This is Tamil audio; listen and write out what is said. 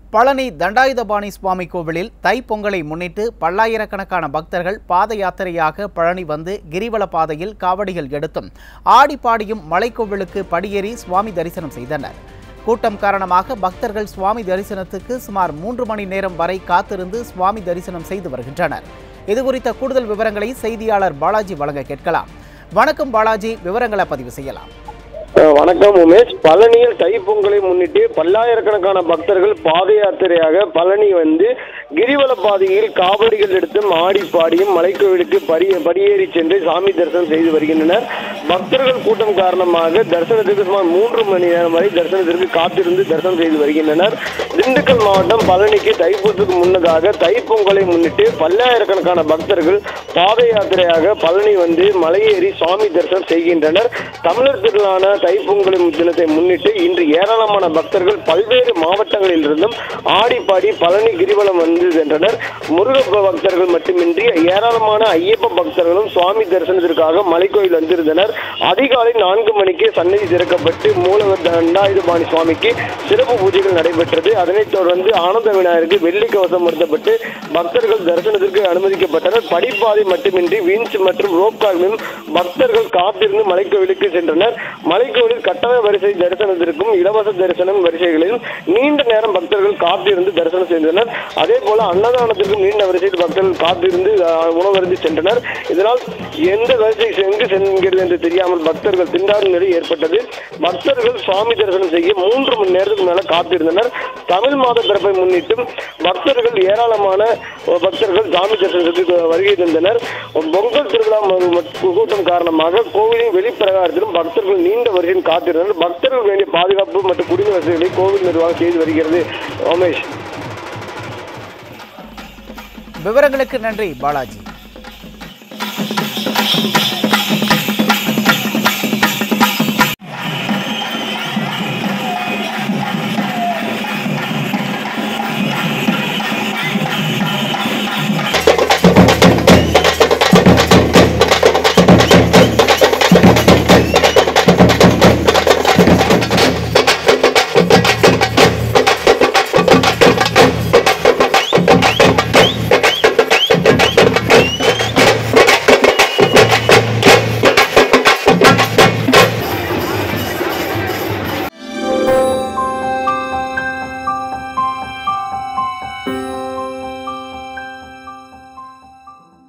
பழனி தண்டாயுதபாணி சுவாமி கோவிலில் தைப்பொங்கலை முன்னிட்டு பல்லாயிரக்கணக்கான பக்தர்கள் பாத யாத்திரையாக பழனி வந்து கிரிவல பாதையில் காவடிகள் எடுத்தும் ஆடிப்பாடியும் மலைக்கோவிலுக்கு படியேறி சுவாமி தரிசனம் செய்தனர் கூட்டம் காரணமாக பக்தர்கள் சுவாமி தரிசனத்துக்கு சுமார் மூன்று மணி நேரம் வரை காத்திருந்து சுவாமி தரிசனம் செய்து வருகின்றனர் இதுகுறித்த கூடுதல் விவரங்களை செய்தியாளர் பாலாஜி வழங்க கேட்கலாம் வணக்கம் பாலாஜி விவரங்களை பதிவு செய்யலாம் அஹ் வணக்கம் உமேஷ் பழனியில் தைப்பொங்கலை முன்னிட்டு பல்லாயிரக்கணக்கான பக்தர்கள் பாத யாத்திரையாக பழனி வந்து கிரிவல பாதையில் காவடிகள் எடுத்தும் ஆடி பாடியும் மலைக்கோவிலுக்கு படி படியேறி சென்று சாமி தரிசனம் செய்து வருகின்றனர் பக்தர்கள் கூட்டம் காரணமாக தரிசனத்துக்கு சுமார் மூன்று மணி நேரம் வரை தரிசனத்திற்கு காத்திருந்து தரிசனம் செய்து வருகின்றனர் திண்டுக்கல் மாவட்டம் பழனிக்கு தைப்பூசத்துக்கு முன்னதாக தைப்பொங்கலை முன்னிட்டு பல்லாயிரக்கணக்கான பக்தர்கள் பாத யாத்திரையாக பழனி வந்து மலையேறி சுவாமி தரிசனம் செய்கின்றனர் தமிழர் திருநாளான தைப்பொங்கல் தினத்தை முன்னிட்டு இன்று ஏராளமான பக்தர்கள் பல்வேறு மாவட்டங்களில் இருந்தும் ஆடிப்பாடி பழனி கிரிவலம் வந்து சென்றனர் முருக பக்தர்கள் மட்டுமின்றி ஏராளமான ஐயப்ப பக்தர்களும் சுவாமி தரிசனத்திற்காக மலைக்கோயில் வந்திருந்தனர் அதிகாலை நான்கு மணிக்கு சன்னதி திறக்கப்பட்டு மூலவர் தண்டாயுதபாணி சுவாமிக்கு சிறப்பு பூஜைகள் நடைபெற்றது அதனைத் தொடர்ந்து ஆனந்த விநாயகருக்கு வெள்ளி கவசம் பொருத்தப்பட்டு பக்தர்கள் தரிசனத்திற்கு அனுமதிக்கப்பட்டனர் படிப்பாதை மட்டுமின்றி வின்ஸ் மற்றும் ரோப் கார்மிலும் பக்தர்கள் காத்திருந்து மலைக்கோவிலுக்கு சென்றனர் மலைக்கோவில் கட்டண வரிசை தரிசனத்திற்கும் இலவச தரிசனம் வரிசைகளிலும் நீண்ட நேரம் பக்தர்கள் காத்திருந்து தரிசனம் செய்தனர் அதே போல அன்னதானத்திற்கும் நீண்ட வரிசையில் பக்தர்கள் காத்திருந்து அஹ், உணவருந்தி சென்றனர் இதனால் எந்த வரிசை எங்கு செல்கிறது என்று தெரியாமல் பக்தர்கள் திண்டாடும் நிலை ஏற்பட்டது பக்தர்கள் சுவாமி தரிசனம் செய்ய மூன்று மணி நேரத்துக்கு மேல காத்திருந்தனர் தமிழ் மாத பிறப்பை முன்னிட்டும் பக்தர்கள் ஏராளமான அஹ், பக்தர்கள் சாமி தரிசனத்துக்கு வருகை தந்தனர் பொங்கல் திருவிழா ம- ம- கூட்டம் காரணமாக கோவிலின் வெளிப்பிரகாரத்திலும் பக்தர்கள் நீண்ட வரிசையில் காத்திருந்தனர் பக்தர்கள் வேண்டிய பாதுகாப்பு மற்றும் குடிநீர் வசதிகளை கோவில் நிர்வாகம் செய்து வருகிறது ரமேஷ் விவரங்களுக்கு நன்றி பாலாஜி